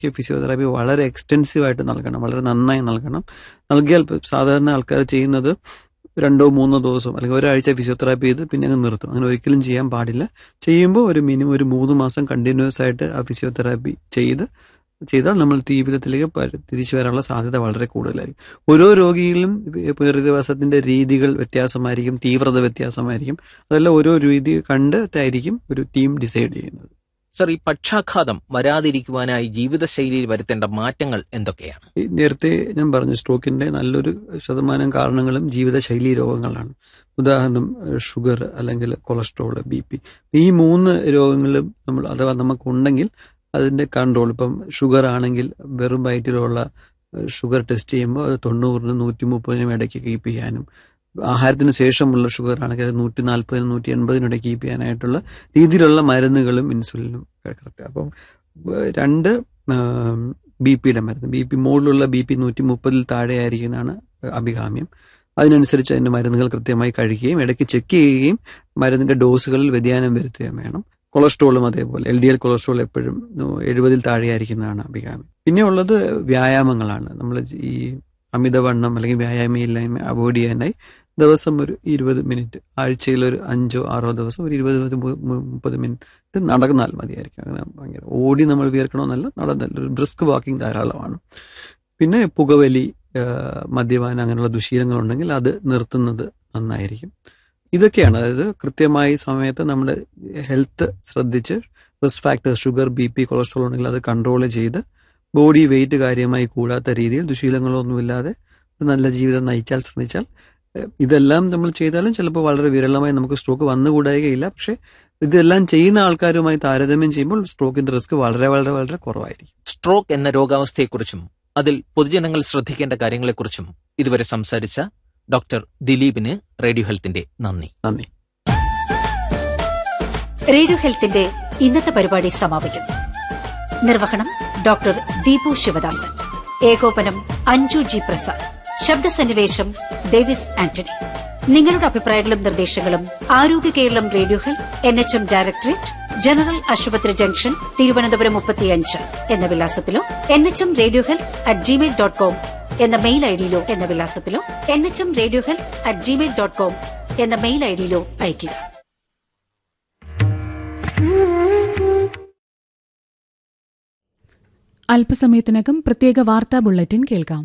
physiotherapy വളരെ extensive ആയിട്ട് നൽകണം വളരെ നന്നായി നൽകണം നൽകിയാൽ ഇപ്പം സാധാരണ ആൾക്കാർ ചെയ്യുന്നത് രണ്ടോ മൂന്നോ ദിവസം അല്ലെങ്കിൽ ഒരാഴ്ച ഫിസിയോതെറാപ്പി ചെയ്ത് പിന്നെ അങ്ങ് നിർത്തും അങ്ങനെ ഒരിക്കലും ചെയ്യാൻ പാടില്ല ചെയ്യുമ്പോൾ ഒരു മിനിമം ഒരു മൂന്ന് മാസം കണ്ടിന്യൂസ് ആയിട്ട് ആ ഫിസിയോതെറാപ്പി ചെയ്ത് ചെയ്താൽ നമ്മൾ ജീവിതത്തിലേക്ക് പ- തിരിച്ചു വരാനുള്ള സാധ്യത വളരെ കൂടുതലായിരിക്കും ഓരോ രോഗിയിലും പുനരധിവാസത്തിന്റെ രീതികൾ വ്യത്യാസമായിരിക്കും തീവ്രത വ്യത്യാസമായിരിക്കും അതെല്ലാം ഓരോ രീതി കണ്ടിട്ടായിരിക്കും ഒരു ടീം ഡിസൈഡ് ചെയ്യുന്നത് സർ ഈ പക്ഷാഘാതം വരാതിരിക്കുവാനായി ജീവിതശൈലിയിൽ വരുത്തേണ്ട മാറ്റങ്ങൾ എന്തൊക്കെയാണ് ഈ നേരത്തെ ഞാൻ പറഞ്ഞു സ്ട്രോക്കിന്റെ നല്ലൊരു ശതമാനം കാരണങ്ങളും ജീവിതശൈലി രോഗങ്ങളാണ് ഉദാഹരണം ഷുഗർ അല്ലെങ്കിൽ കൊളസ്ട്രോൾ ബി പി ഈ മൂന്ന് രോഗങ്ങളും നമ്മൾ അഥവാ നമുക്കുണ്ടെങ്കിൽ അതിന്റെ കൺട്രോൾ ഇപ്പം ഷുഗർ ആണെങ്കിൽ വെറും വയറ്റിലുള്ള ഷുഗർ ടെസ്റ്റ് ചെയ്യുമ്പോൾ അത് തൊണ്ണൂറിനും നൂറ്റി മുപ്പതിനും ഇടയ്ക്ക് കീപ്പ് ചെയ്യാനും ആഹാരത്തിന് ശേഷമുള്ള ഷുഗർ ആണെങ്കിൽ അത് നൂറ്റി നാൽപ്പതിനും നൂറ്റി എൺപതിനും ഇടയ്ക്ക് കീപ്പ് ചെയ്യാനായിട്ടുള്ള രീതിയിലുള്ള മരുന്നുകളും ഇൻസുലിനും കറക്റ്റ് അപ്പം ഏഹ് രണ്ട് ബി പിയുടെ മരുന്ന് ബി പി മുകളിലുള്ള ബി പി നൂറ്റി മുപ്പതിൽ താഴെ ആയിരിക്കുന്നതാണ് അഭികാമ്യം അതിനനുസരിച്ച് അതിൻ്റെ മരുന്നുകൾ കൃത്യമായി കഴിക്കുകയും ഇടയ്ക്ക് ചെക്ക് ചെയ്യുകയും മരുന്നിൻ്റെ ഡോസുകളിൽ വ്യതിയാനം വരുത്തുകയും വേണം കൊളസ്ട്രോളും അതേപോലെ എൽ ഡി എൽ കൊളസ്ട്രോൾ എപ്പോഴും എഴുപതിൽ താഴെയായിരിക്കുന്നതാണ് അഭികാമ്യം പിന്നെ ഉള്ളത് വ്യായാമങ്ങളാണ് നമ്മൾ ഈ അമിതവണ്ണം അല്ലെങ്കിൽ വ്യായാമയില്ലായ്മ അവോയ്ഡ് ചെയ്യാനായി ദിവസം ഒരു ഇരുപത് മിനിറ്റ് ആഴ്ചയിൽ ഒരു അഞ്ചോ ആറോ ദിവസം ഒരു ഇരുപത് ഇരുപത് മു- മു- മുപ്പത് മിനിറ്റ് നടന്നാൽ മതിയായിരിക്കും അങ്ങനെ ഭയങ്കര ഓടി നമ്മൾ വിയർക്കണമെന്നല്ല നടന്നല്ല ഒരു ബ്രിസ്ക് വാക്കിംഗ് ധാരാളമാണ് പിന്നെ പുകവലി ആ, മദ്യപാനം അങ്ങനെയുള്ള ദുശീലങ്ങളുണ്ടെങ്കിൽ അത് നിർത്തുന്നത് നന്നായിരിക്കും ഇതൊക്കെയാണ് അതായത് കൃത്യമായി സമയത്ത് നമ്മുടെ ഹെൽത്ത് ശ്രദ്ധിച്ച് risk factors sugar B P cholesterol ഉണ്ടെങ്കിൽ അത് കൺട്രോൾ ചെയ്ത് ബോഡി വെയിറ്റ് കാര്യമായി കൂടാത്ത രീതിയിൽ ദുശീലങ്ങളൊന്നുമില്ലാതെ ഒരു നല്ല ജീവിതം നയിച്ചാൽ ശ്രമിച്ചാൽ ഏഹ്, ഇതെല്ലാം നമ്മൾ ചെയ്താലും ചിലപ്പോൾ വളരെ വിരളമായി നമുക്ക് സ്ട്രോക്ക് വന്നുകൂടായികയില്ല പക്ഷേ ഇതെല്ലാം ചെയ്യുന്ന ആൾക്കാരുമായി താരതമ്യം ചെയ്യുമ്പോൾ സ്ട്രോക്കിന്റെ റിസ്ക് വളരെ വളരെ വളരെ കുറവായിരിക്കും സ്ട്രോക്ക് എന്ന രോഗാവസ്ഥയെക്കുറിച്ചും അതിൽ പൊതുജനങ്ങൾ ശ്രദ്ധിക്കേണ്ട കാര്യങ്ങളെക്കുറിച്ചും ഇതുവരെ സംസാരിച്ച ഡോക്ടർ ദിലീപിന് റേഡിയോ ഹെൽത്തിന്റെ നന്ദി നന്ദി റേഡിയോ ഹെൽത്തിന്റെ ഇന്നത്തെ പരിപാടി സമാപിക്കുന്നു നിർവഹണം ഡോക്ടർ ദീപു ശിവദാസൻ ഏകോപനം അഞ്ജു ജി പ്രസാദ് ശബ്ദസന്നിവേശം ഡേവിസ് ആന്റണി നിങ്ങളുടെ അഭിപ്രായങ്ങളും നിർദ്ദേശങ്ങളും Arogya Keralam radio health N H M directorate general ആശുപത്രി ജംഗ്ഷൻ തിരുവനന്തപുരം മുപ്പത്തിയഞ്ച് എന്ന വിലാസത്തിലോ N H M radio health at gmail dot com എന്ന മെയിൽ ഐഡിയിലോ എന്ന വിലാസത്തിലോ N H M radio health at gmail dot com എന്ന മെയിൽ ഐഡിയിലോ അയയ്ക്കുക അല്പസമയത്തിനകം പ്രത്യേക വാർത്താ ബുള്ളറ്റിൻ കേൾക്കാം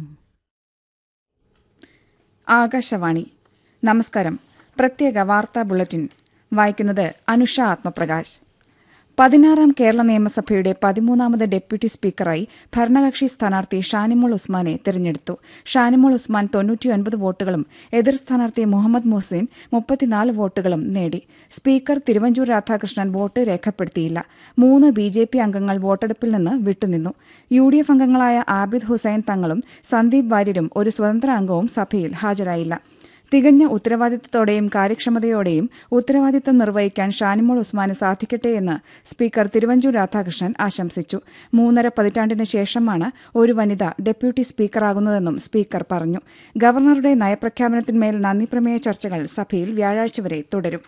ആകാശവാണി നമസ്കാരം പ്രത്യേക വാർത്താ ബുള്ളറ്റിൻ വായിക്കുന്നത് അനുഷ ആത്മപ്രകാശ് പതിനാറാം കേരള നിയമസഭയുടെ പതിമൂന്നാമത് ഡെപ്യൂട്ടി സ്പീക്കറായി ഭരണകക്ഷി സ്ഥാനാർത്ഥി ഷാനിമോൾ ഉസ്മാനെ തെരഞ്ഞെടുത്തു ഷാനിമോൾ ഉസ്മാൻ തൊണ്ണൂറ്റിയൊൻപത് വോട്ടുകളും എതിർ സ്ഥാനാർത്ഥി മുഹമ്മദ് മുഹസിൻ മുപ്പത്തിനാല് വോട്ടുകളും നേടി സ്പീക്കർ തിരുവഞ്ചൂർ രാധാകൃഷ്ണൻ വോട്ട് രേഖപ്പെടുത്തിയില്ല മൂന്ന് ബി ജെ പി അംഗങ്ങൾ വോട്ടെടുപ്പിൽ നിന്ന് വിട്ടുനിന്നു യു ഡി എഫ് അംഗങ്ങളായ ആബിദ് ഹുസൈൻ തങ്ങളും സന്ദീപ് വാര്യരും ഒരു സ്വതന്ത്ര അംഗവും സഭയിൽ ഹാജരായില്ല തികഞ്ഞ ഉത്തരവാദിത്തത്തോടെയും കാര്യക്ഷമതയോടെയും ഉത്തരവാദിത്തം നിർവഹിക്കാൻ ഷാനിമോൾ ഉസ്മാന് സാധിക്കട്ടെ എന്ന് സ്പീക്കർ തിരുവഞ്ചൂർ രാധാകൃഷ്ണൻ ആശംസിച്ചു മൂന്നര പതിറ്റാണ്ടിന് ശേഷമാണ് ഒരു വനിത ഡെപ്യൂട്ടി സ്പീക്കറാകുന്നതെന്നും സ്പീക്കർ പറഞ്ഞു ഗവർണറുടെ നയപ്രഖ്യാപനത്തിന്മേൽ നന്ദിപ്രമേയ ചർച്ചകൾ സഭയിൽ വ്യാഴാഴ്ച വരെ തുടരും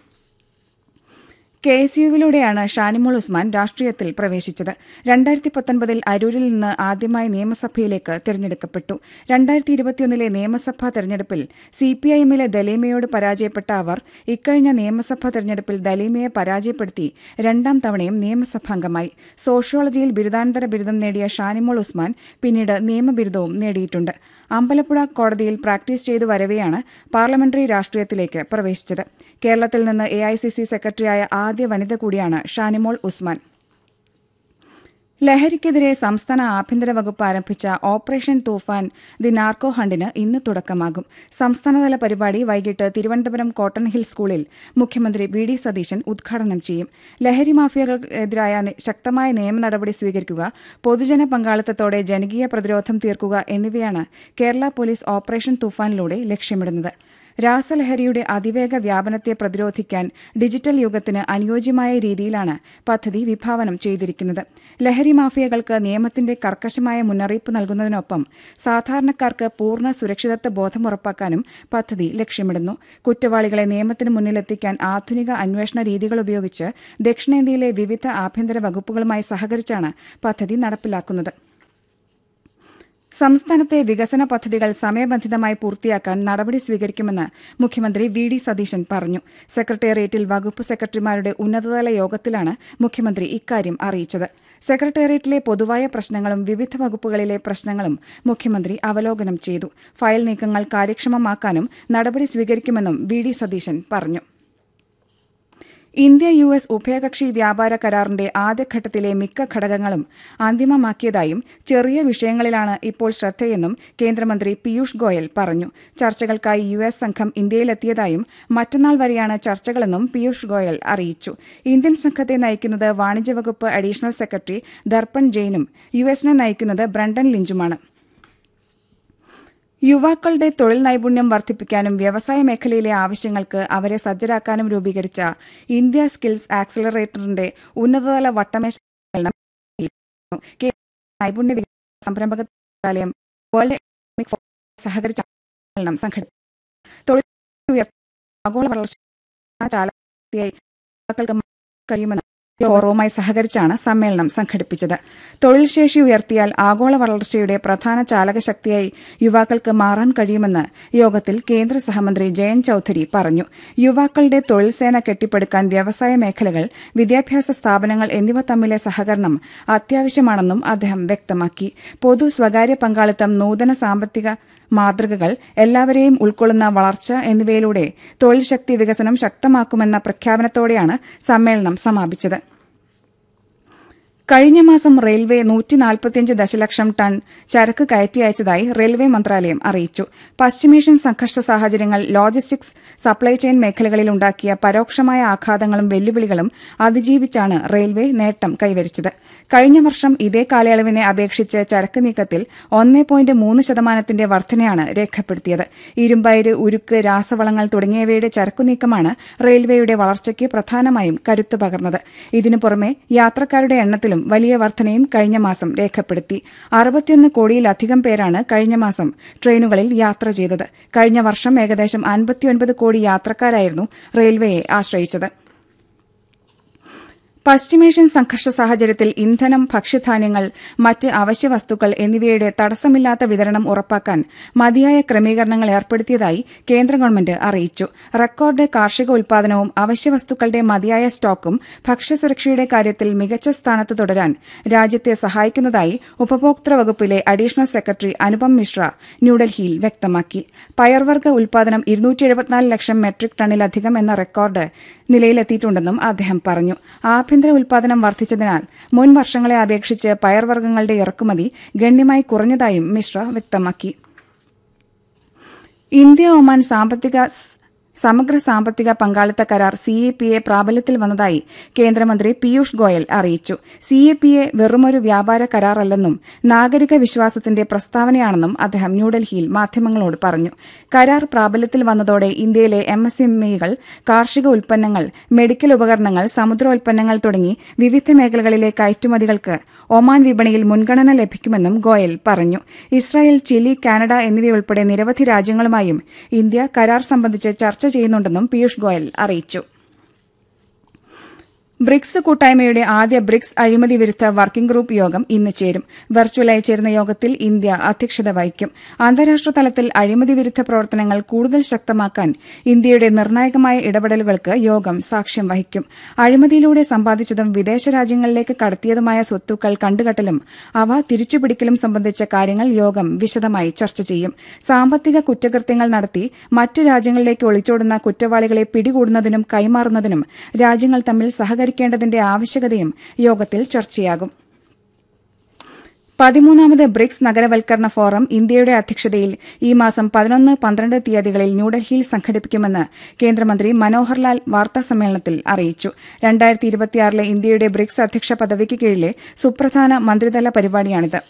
കെ എസ് യുവിലൂടെയാണ് ഷാനിമോൾ ഉസ്മാൻ രാഷ്ട്രീയത്തിൽ പ്രവേശിച്ചത് രണ്ടായിരത്തി പത്തൊൻപതിൽ അരൂരിൽ നിന്ന് ആദ്യമായി നിയമസഭയിലേക്ക് തിരഞ്ഞെടുക്കപ്പെട്ടു രണ്ടായിരത്തി ഇരുപത്തിയൊന്നിലെ നിയമസഭാ തെരഞ്ഞെടുപ്പിൽ സി പി ഐ എമ്മിലെ ദലീമയോട് പരാജയപ്പെട്ട അവർ ഇക്കഴിഞ്ഞ നിയമസഭാ തെരഞ്ഞെടുപ്പിൽ ദലീമയെ പരാജയപ്പെടുത്തി രണ്ടാം തവണയും നിയമസഭാംഗമായി സോഷ്യോളജിയിൽ ബിരുദാനന്തര ബിരുദം നേടിയ ഷാനിമോൾ ഉസ്മാൻ പിന്നീട് നിയമബിരുദവും നേടിയിട്ടുണ്ട് അമ്പലപ്പുഴ കോടതിയിൽ പ്രാക്ടീസ് ചെയ്തു വരവെയാണ് പാർലമെന്ററി രാഷ്ട്രീയത്തിലേക്ക് പ്രവേശിച്ചത് കേരളത്തിൽ നിന്ന് എ ഐ സി സി സെക്രട്ടറിയായ ആദ്യ വനിത കൂടിയാണ് ഷാനിമോൾ ഉസ്മാൻ ലഹരിക്കെതിരെ സംസ്ഥാന ആഭ്യന്തര വകുപ്പ് ആരംഭിച്ച ഓപ്പറേഷൻ തൂഫാൻ ദി നാർക്കോ ഹണ്ടിന് ഇന്ന് തുടക്കമാകും സംസ്ഥാനതല പരിപാടി വൈകിട്ട് തിരുവനന്തപുരം കോട്ടൺ ഹിൽ സ്കൂളിൽ മുഖ്യമന്ത്രി വി ഡി സതീശൻ ഉദ്ഘാടനം ചെയ്യും ലഹരി മാഫിയകൾക്കെതിരായ നി- ശക്തമായ നിയമ നടപടി സ്വീകരിക്കുക പൊതുജന പങ്കാളിത്തത്തോടെ ജനകീയ പ്രതിരോധം തീർക്കുക എന്നിവയാണ് കേരള പോലീസ് ഓപ്പറേഷൻ തൂഫാനിലൂടെ ലക്ഷ്യമിടുന്നത് രാസലഹരിയുടെ അതിവേഗ വ്യാപനത്തെ പ്രതിരോധിക്കാൻ ഡിജിറ്റൽ യുഗത്തിന് അനുയോജ്യമായ രീതിയിലാണ് പദ്ധതി വിഭാവനം ചെയ്തിരിക്കുന്നത് ലഹരി മാഫിയകൾക്ക് നിയമത്തിന്റെ കർക്കശമായ മുന്നറിയിപ്പ് നൽകുന്നതിനൊപ്പം സാധാരണക്കാർക്ക് പൂർണ്ണ സുരക്ഷിതത്വ ബോധം ഉറപ്പാക്കാനും പദ്ധതി ലക്ഷ്യമിടുന്നു കുറ്റവാളികളെ നിയമത്തിന് മുന്നിലെത്തിക്കാൻ ആധുനിക അന്വേഷണ രീതികൾ ഉപയോഗിച്ച് ദക്ഷിണേന്ത്യയിലെ വിവിധ ആഭ്യന്തര വകുപ്പുകളുമായി സഹകരിച്ചാണ് പദ്ധതി നടപ്പിലാക്കുന്നത് സംസ്ഥാനത്തെ വികസന പദ്ധതികൾ സമയബന്ധിതമായി പൂർത്തിയാക്കാൻ നടപടി സ്വീകരിക്കുമെന്ന് മുഖ്യമന്ത്രി വി ഡി സതീശൻ പറഞ്ഞു സെക്രട്ടേറിയറ്റിൽ വകുപ്പ് സെക്രട്ടറിമാരുടെ ഉന്നതതല യോഗത്തിലാണ് മുഖ്യമന്ത്രി ഇക്കാര്യം അറിയിച്ചത് സെക്രട്ടേറിയറ്റിലെ പൊതുവായ പ്രശ്നങ്ങളും വിവിധ വകുപ്പുകളിലെ പ്രശ്നങ്ങളും മുഖ്യമന്ത്രി അവലോകനം ചെയ്തു ഫയൽ നീക്കങ്ങൾ കാര്യക്ഷമമാക്കാനും നടപടി സ്വീകരിക്കുമെന്നും വി ഡി സതീശൻ പറഞ്ഞു ഇന്ത്യ യു എസ് ഉഭയകക്ഷി വ്യാപാര കരാറിന്റെ ആദ്യഘട്ടത്തിലെ മിക്ക ഘടകങ്ങളും അന്തിമമാക്കിയതായും ചെറിയ വിഷയങ്ങളിലാണ് ഇപ്പോൾ ശ്രദ്ധയെന്നും കേന്ദ്രമന്ത്രി പീയൂഷ് ഗോയൽ പറഞ്ഞു ചർച്ചകൾക്കായി യു എസ് സംഘം ഇന്ത്യയിലെത്തിയതായും മറ്റന്നാൾ വരെയാണ് ചർച്ചകളെന്നും പീയൂഷ് ഗോയൽ അറിയിച്ചു ഇന്ത്യൻ സംഘത്തെ നയിക്കുന്നത് വാണിജ്യവകുപ്പ് അഡീഷണൽ സെക്രട്ടറി ദർപ്പൺ ജെയിനും യു എസിനെ നയിക്കുന്നത് ബ്രണ്ടൻ ലിഞ്ചുമാണ് യുവാക്കളുടെ തൊഴിൽ നൈപുണ്യം വർദ്ധിപ്പിക്കാനും വ്യവസായ മേഖലയിലെ ആവശ്യങ്ങൾക്ക് അവരെ സജ്ജരാക്കാനും രൂപീകരിച്ച ഇന്ത്യ സ്കിൽസ് ആക്സിലറേറ്ററിന്റെ ഉന്നതതല വട്ടമേശ സമ്മേളനം കേന്ദ്ര നൈപുണ്യ വികസന സംരംഭക മന്ത്രാലയം വേൾഡ് എക്കണോമിക് ഫോറം സഹകരിച്ച സമ്മേളനം സംഘടിപ്പിച്ചു തൊഴിൽ ഉയർത്തി ആഗോള വളർച്ച ചാലകശക്തിയായി യുവാക്കൾക്ക് കഴിയുമെന്ന് ഫോറവുമായി സഹകരിച്ചാണ് സമ്മേളനം സംഘടിപ്പിച്ചത് തൊഴിൽ ശേഷി ഉയർത്തിയാൽ ആഗോള വളർച്ചയുടെ പ്രധാന ചാലകശക്തിയായി യുവാക്കൾക്ക് മാറാൻ കഴിയുമെന്ന് യോഗത്തിൽ കേന്ദ്ര സഹമന്ത്രി ജയന്ത് ചൌധരി പറഞ്ഞു യുവാക്കളുടെ തൊഴിൽ സേന കെട്ടിപ്പടുക്കാൻ വ്യവസായ മേഖലകൾ വിദ്യാഭ്യാസ സ്ഥാപനങ്ങൾ എന്നിവ തമ്മിലെ സഹകരണം അത്യാവശ്യമാണെന്നും അദ്ദേഹം വ്യക്തമാക്കി പൊതു സ്വകാര്യ പങ്കാളിത്തം നൂതന സാമ്പത്തിക മാതൃകകൾ എല്ലാവരെയും ഉൾക്കൊള്ളുന്ന വളർച്ച എന്നിവയിലൂടെ തൊഴിൽ ശക്തി വികസനം ശക്തമാക്കുമെന്ന പ്രഖ്യാപനത്തോടെയാണ് സമ്മേളനം സമാപിച്ചത് കഴിഞ്ഞ മാസം റെയിൽവേ നൂറ്റി നാൽപ്പത്തിയഞ്ച് ദശലക്ഷം ടൺ ചരക്ക് കയറ്റി അയച്ചതായി റെയിൽവേ മന്ത്രാലയം അറിയിച്ചു പശ്ചിമേഷ്യൻ സംഘർഷ സാഹചര്യങ്ങൾ ലോജിസ്റ്റിക്സ് സപ്ലൈ ചെയിൻ മേഖലകളിൽ ഉണ്ടാക്കിയ പരോക്ഷമായ ആഘാതങ്ങളും വെല്ലുവിളികളും അതിജീവിച്ചാണ് റെയിൽവേ നേട്ടം കൈവരിച്ചത് കഴിഞ്ഞ വർഷം ഇതേ കാലയളവിനെ അപേക്ഷിച്ച് ചരക്ക് നീക്കത്തിൽ ഒന്നേ പോയിന്റ് മൂന്ന് ശതമാനത്തിന്റെ വർധനയാണ് രേഖപ്പെടുത്തിയത് ഇരുമ്പയിര് ഉരുക്ക് രാസവളങ്ങൾ തുടങ്ങിയവയുടെ ചരക്കുനീക്കമാണ് റെയിൽവേയുടെ വളർച്ചയ്ക്ക് പ്രധാനമായും കരുത്തു പകർന്നത് ഇതിനു പുറമെ യാത്രക്കാരുടെ എണ്ണത്തിലും വലിയ വർധനയും കഴിഞ്ഞ മാസം രേഖപ്പെടുത്തി അറുപത്തിയൊന്ന് കോടിയിലധികം പേരാണ് കഴിഞ്ഞ മാസം ട്രെയിനുകളിൽ യാത്ര ചെയ്തത് കഴിഞ്ഞ വർഷം ഏകദേശം അൻപത്തിയൊൻപത് കോടി യാത്രക്കാരായിരുന്നു റെയിൽവേയെ ആശ്രയിച്ചത് പശ്ചിമേഷ്യൻ സംഘർഷ സാഹചര്യത്തിൽ ഇന്ധനം ഭക്ഷ്യധാന്യങ്ങൾ മറ്റ് അവശ്യ വസ്തുക്കൾ എന്നിവയുടെ തടസ്സമില്ലാത്ത വിതരണം ഉറപ്പാക്കാൻ മതിയായ ക്രമീകരണങ്ങൾ ഏർപ്പെടുത്തിയതായി കേന്ദ്ര ഗവൺമെന്റ് അറിയിച്ചു റെക്കോർഡ് കാർഷിക ഉൽപാദനവും അവശ്യ വസ്തുക്കളുടെ മതിയായ സ്റ്റോക്കും ഭക്ഷ്യസുരക്ഷയുടെ കാര്യത്തിൽ മികച്ച സ്ഥാനത്ത് തുടരാൻ രാജ്യത്തെ സഹായിക്കുന്നതായി ഉപഭോക്തൃ വകുപ്പിലെ അഡീഷണൽ സെക്രട്ടറി അനുപം മിശ്ര ന്യൂഡൽഹിയിൽ വ്യക്തമാക്കി പയർവർഗ്ഗ ഉൽപാദനം ലക്ഷം മെട്രിക് ടണ്ണിലധികം എന്ന റെക്കോർഡ് നിലയിലെത്തിയിട്ടുണ്ടെന്നും അദ്ദേഹം പറഞ്ഞു ആഭ്യന്തര ഉൽപാദനം വർദ്ധിച്ചതിനാൽ മുൻ വർഷങ്ങളെ അപേക്ഷിച്ച് പയർവർഗ്ഗങ്ങളുടെ ഇറക്കുമതി ഗണ്യമായി കുറഞ്ഞതായും മിശ്ര വ്യക്തമാക്കി ഇന്ത്യ ഒമാൻ സാമ്പത്തിക സമഗ്ര സാമ്പത്തിക പങ്കാളിത്ത കരാർ സി എ പി എ പ്രാബല്യത്തിൽ വന്നതായി കേന്ദ്രമന്ത്രി പീയൂഷ് ഗോയൽ അറിയിച്ചു സി എ പി എ വെറുമൊരു വ്യാപാര കരാറല്ലെന്നും നാഗരിക വിശ്വാസത്തിന്റെ പ്രസ്താവനയാണെന്നും അദ്ദേഹം ന്യൂഡൽഹിയിൽ മാധ്യമങ്ങളോട് പറഞ്ഞു കരാർ പ്രാബല്യത്തിൽ വന്നതോടെ ഇന്ത്യയിലെ എം എസ് എം ഇകൾ കാർഷിക ഉൽപ്പന്നങ്ങൾ മെഡിക്കൽ ഉപകരണങ്ങൾ സമുദ്രോൽപ്പന്നങ്ങൾ തുടങ്ങി വിവിധ മേഖലകളിലെ കയറ്റുമതികൾക്ക് ഒമാൻ വിപണിയിൽ മുൻഗണന ലഭിക്കുമെന്നും ഗോയൽ പറഞ്ഞു ഇസ്രായേൽ ചിലി കാനഡ എന്നിവയുൾപ്പെടെ നിരവധി രാജ്യങ്ങളുമായും ഇന്ത്യ കരാർ സംബന്ധിച്ച് ചർച്ച ചെയ്യുന്നുണ്ടെന്നും പീയൂഷ് ഗോയൽ അറിയിച്ചു ബ്രിക്സ് കൂട്ടായ്മയുടെ ആദ്യ ബ്രിക്സ് അഴിമതി വിരുദ്ധ വർക്കിംഗ് ഗ്രൂപ്പ് യോഗം ഇന്ന് ചേരും വെർച്വലായി ചേരുന്ന യോഗത്തിൽ ഇന്ത്യ അധ്യക്ഷത വഹിക്കും അന്താരാഷ്ട്ര തലത്തിൽ അഴിമതി വിരുദ്ധ പ്രവർത്തനങ്ങൾ കൂടുതൽ ശക്തമാക്കാൻ ഇന്ത്യയുടെ നിർണായകമായ ഇടപെടലുകൾക്ക് യോഗം സാക്ഷ്യം വഹിക്കും അഴിമതിയിലൂടെ സമ്പാദിച്ചതും വിദേശ രാജ്യങ്ങളിലേക്ക് കടത്തിയതുമായ സ്വത്തുക്കൾ കണ്ടുകെട്ടലും അവ തിരിച്ചുപിടിക്കലും സംബന്ധിച്ച കാര്യങ്ങൾ യോഗം വിശദമായി ചർച്ച ചെയ്യും സാമ്പത്തിക കുറ്റകൃത്യങ്ങൾ നടത്തി മറ്റ് രാജ്യങ്ങളിലേക്ക് ഒളിച്ചോടുന്ന കുറ്റവാളികളെ പിടികൂടുന്നതിനും കൈമാറുന്നതിനും രാജ്യങ്ങൾ തമ്മിൽ സഹകരിക്കും പരിഹരിക്കേണ്ടതിന്റെ ആവശ്യകതയും യോഗത്തിൽ ചർച്ചയാകും പതിമൂന്നാമത് ബ്രിക്സ് നഗരവൽക്കരണ ഫോറം ഇന്ത്യയുടെ അധ്യക്ഷതയിൽ ഈ മാസം പതിനൊന്ന് പന്ത്രണ്ട് തീയതികളിൽ ന്യൂഡൽഹിയിൽ സംഘടിപ്പിക്കുമെന്ന് കേന്ദ്രമന്ത്രി മനോഹർലാൽ വാർത്താസമ്മേളനത്തിൽ അറിയിച്ചു രണ്ടായിരത്തി ഇരുപത്തിയാറിലെ ഇന്ത്യയുടെ ബ്രിക്സ് അധ്യക്ഷ പദവിക്ക് കീഴിലെ സുപ്രധാന മന്ത്രിതല പരിപാടിയാണിത്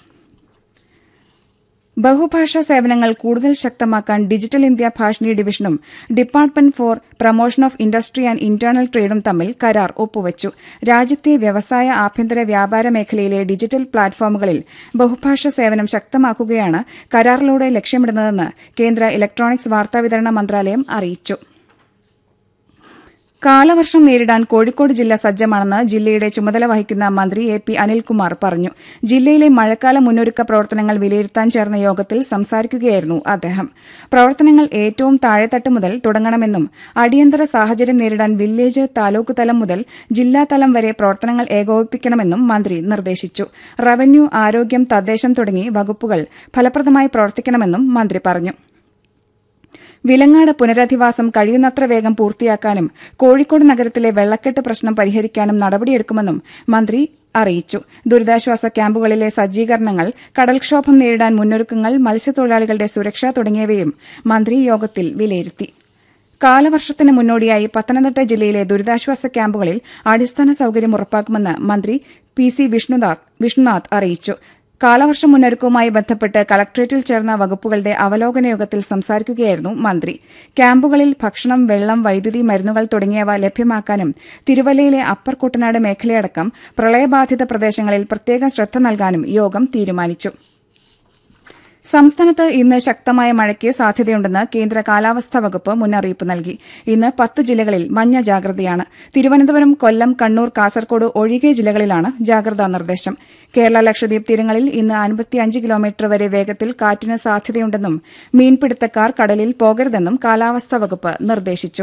ബഹുഭാഷാ സേവനങ്ങൾ കൂടുതൽ ശക്തമാക്കാൻ ഡിജിറ്റൽ ഇന്ത്യ ഭാഷിണി ഡിവിഷനും department for promotion of industry and internal ട്രേഡും തമ്മിൽ കരാർ ഒപ്പുവച്ചു രാജ്യത്തെ വ്യവസായ ആഭ്യന്തര വ്യാപാര മേഖലയിലെ ഡിജിറ്റൽ പ്ലാറ്റ്ഫോമുകളിൽ ബഹുഭാഷാ സേവനം ശക്തമാക്കുകയാണ് കരാറിലൂടെ ലക്ഷ്യമിടുന്നതെന്ന് കേന്ദ്ര ഇലക്ട്രോണിക്സ് വാർത്താവിതരണ മന്ത്രാലയം അറിയിച്ചു കാലവർഷം നേരിടാൻ കോഴിക്കോട് ജില്ല സജ്ജമാണെന്ന് ജില്ലയുടെ ചുമതല വഹിക്കുന്ന മന്ത്രി എ പി അനിൽകുമാർ പറഞ്ഞു ജില്ലയിലെ മഴക്കാല മുന്നൊരുക്ക പ്രവർത്തനങ്ങൾ വിലയിരുത്താൻ ചേർന്ന യോഗത്തിൽ സംസാരിക്കുകയായിരുന്നു അദ്ദേഹം പ്രവർത്തനങ്ങൾ ഏറ്റവും താഴെത്തട്ട് മുതൽ തുടങ്ങണമെന്നും അടിയന്തര സാഹചര്യം നേരിടാൻ വില്ലേജ് താലൂക്ക് തലം മുതൽ ജില്ലാതലം വരെ പ്രവർത്തനങ്ങൾ ഏകോപിപ്പിക്കണമെന്നും മന്ത്രി നിർദ്ദേശിച്ചു റവന്യൂ ആരോഗ്യം തദ്ദേശം തുടങ്ങി വകുപ്പുകൾ ഫലപ്രദമായി പ്രവർത്തിക്കണമെന്നും മന്ത്രി പറഞ്ഞു വിലങ്ങാട് പുനരധിവാസം കഴിയുന്നത്ര വേഗം പൂർത്തിയാക്കാനും കോഴിക്കോട് നഗരത്തിലെ വെള്ളക്കെട്ട് പ്രശ്നം പരിഹരിക്കാനും നടപടിയെടുക്കുമെന്നും മന്ത്രി അറിയിച്ചു ദുരിതാശ്വാസ ക്യാമ്പുകളിലെ സജ്ജീകരണങ്ങൾ കടൽക്ഷോഭം നേരിടാൻ മുന്നൊരുക്കങ്ങൾ മത്സ്യത്തൊഴിലാളികളുടെ സുരക്ഷ തുടങ്ങിയവയും മന്ത്രി യോഗത്തിൽ വിലയിരുത്തി കാലവർഷത്തിന് മുന്നോടിയായി പത്തനംതിട്ട ജില്ലയിലെ ദുരിതാശ്വാസ ക്യാമ്പുകളിൽ അടിസ്ഥാന സൌകര്യം ഉറപ്പാക്കുമെന്ന് മന്ത്രി പി സി വിഷ്ണുനാഥ് അറിയിച്ചു കാലവർഷ മുന്നൊരുക്കവുമായി ബന്ധപ്പെട്ട് കളക്ടറേറ്റിൽ ചേർന്ന വകുപ്പുകളുടെ അവലോകന യോഗത്തിൽ സംസാരിക്കുകയായിരുന്നു മന്ത്രി ക്യാമ്പുകളിൽ ഭക്ഷണം വെള്ളം വൈദ്യുതി മരുന്നുകൾ തുടങ്ങിയവ ലഭ്യമാക്കാനും തിരുവല്ലയിലെ അപ്പർ കുട്ടനാട് മേഖലയടക്കം പ്രളയബാധിത പ്രദേശങ്ങളിൽ പ്രത്യേക ശ്രദ്ധ നൽകാനും യോഗം തീരുമാനിച്ചു സംസ്ഥാനത്ത് ഇന്ന് ശക്തമായ മഴയ്ക്ക് സാധ്യതയുണ്ടെന്ന് കേന്ദ്ര കാലാവസ്ഥാ വകുപ്പ് മുന്നറിയിപ്പ് നൽകി ഇന്ന് പത്ത് ജില്ലകളിൽ മഞ്ഞ ജാഗ്രതയാണ് തിരുവനന്തപുരം കൊല്ലം കണ്ണൂർ കാസർകോട് ഒഴികെ ജില്ലകളിലാണ് ജാഗ്രതാ നിർദ്ദേശം കേരള ലക്ഷദ്വീപ് തീരങ്ങളിൽ ഇന്ന് അൻപത്തിയഞ്ച് കിലോമീറ്റർ വരെ വേഗത്തിൽ കാറ്റിന് സാധ്യതയുണ്ടെന്നും മീൻപിടുത്തക്കാർ കടലിൽ പോകരുതെന്നും കാലാവസ്ഥാ വകുപ്പ് നിർദ്ദേശിച്ചു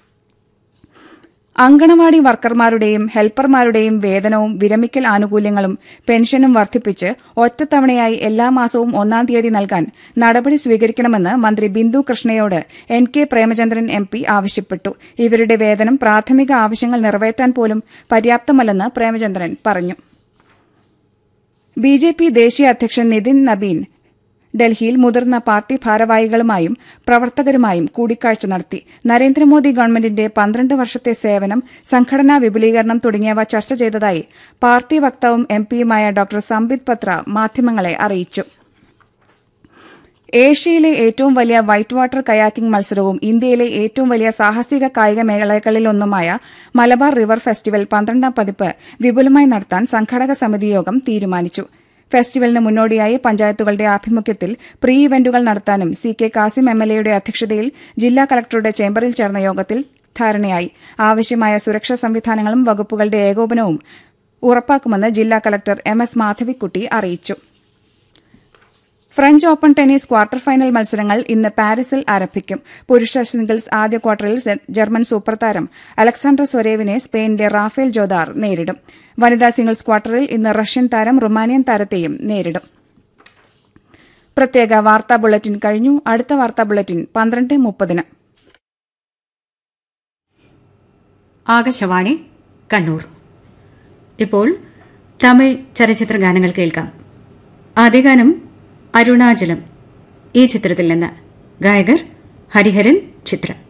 അങ്കണവാടി വർക്കർമാരുടെയും ഹെൽപ്പർമാരുടെയും വേതനവും വിരമിക്കൽ ആനുകൂല്യങ്ങളും പെൻഷനും വർദ്ധിപ്പിച്ച് ഒറ്റത്തവണയായി എല്ലാ മാസവും ഒന്നാം തീയതി നൽകാൻ നടപടി സ്വീകരിക്കണമെന്ന് മന്ത്രി ബിന്ദു കൃഷ്ണയോട് N K Premachandran M P ആവശ്യപ്പെട്ടു ഇവരുടെ വേതനം പ്രാഥമിക ആവശ്യങ്ങൾ നിറവേറ്റാൻ പോലും പര്യാപ്തമല്ലെന്ന് പ്രേമചന്ദ്രൻ പറഞ്ഞു ബി ജെ പി ദേശീയ അധ്യക്ഷൻ നിതിൻ നബീൻ ഡൽഹിയിൽ മുതിർന്ന പാർട്ടി ഭാരവാഹികളുമായും പ്രവർത്തകരുമായും കൂടിക്കാഴ്ച നടത്തി നരേന്ദ്രമോദി ഗവൺമെന്റിന്റെ പന്ത്രണ്ട് വർഷത്തെ സേവനം സംഘടനാ വിപുലീകരണം തുടങ്ങിയവ ചർച്ച ചെയ്തതായി പാർട്ടി വക്താവും എം പിയുമായ ഡോക്ടർ സംബിത് പത്ര മാധ്യമങ്ങളെ അറിയിച്ചു ഏഷ്യയിലെ ഏറ്റവും വലിയ വൈറ്റ് വാട്ടർ കയാക്കിംഗ് മത്സരവും ഇന്ത്യയിലെ ഏറ്റവും വലിയ സാഹസിക കായിക മേഖലകളിലൊന്നുമായ മലബാർ റിവർ ഫെസ്റ്റിവൽ പന്ത്രണ്ടാം പതിപ്പ് വിപുലമായി നടത്താൻ സംഘാടക സമിതി യോഗം തീരുമാനിച്ചു ഫെസ്റ്റിവലിന് മുന്നോടിയായി പഞ്ചായത്തുകളുടെ ആഭിമുഖ്യത്തിൽ പ്രീ ഇവന്റുകൾ നടത്താനും C K Kasim M L എയുടെ അധ്യക്ഷതയിൽ ജില്ലാ കളക്ടറുടെ ചേംബറിൽ ചേർന്ന യോഗത്തിൽ ധാരണയായി ആവശ്യമായ സുരക്ഷാ സംവിധാനങ്ങളും വകുപ്പുകളുടെ ഏകോപനവും ഉറപ്പാക്കുമെന്ന് ജില്ലാ കളക്ടർ എം എസ് മാധവിക്കുട്ടി അറിയിച്ചു French open tennis quarter final മത്സരങ്ങൾ ഇന്ന് പാരീസിൽ ആരംഭിക്കും പുരുഷ സിംഗിൾസ് ആദ്യ ക്വാർട്ടറിൽ ജർമ്മൻ സൂപ്പർ താരം അലക്സാണ്ടർ സ്വരേവിനെ സ്പെയിനിന്റെ റാഫേൽ ജോദാർ നേരിടും വനിതാ സിംഗിൾസ് ക്വാർട്ടറിൽ ഇന്ന് റഷ്യൻ താരം റുമാനിയൻ താരത്തെയും നേരിടും പ്രത്യേക വാർത്താ ബുള്ളറ്റിൻ കഴിഞ്ഞു അടുത്ത വാർത്താ ബുള്ളറ്റിൻ പന്ത്രണ്ട് മുപ്പതിന് ആകാശവാണി കണ്ണൂർ ഇപ്പോൾ തമിഴ് ചലച്ചിത്ര ഗാനങ്ങൾ കേൾക്കാം ആദ്യ ഗാനം അരുണാചലം ഈ ചിത്രത്തിൽ നിന്ന് ഗായകർ ഹരിഹരൻ ചിത്ര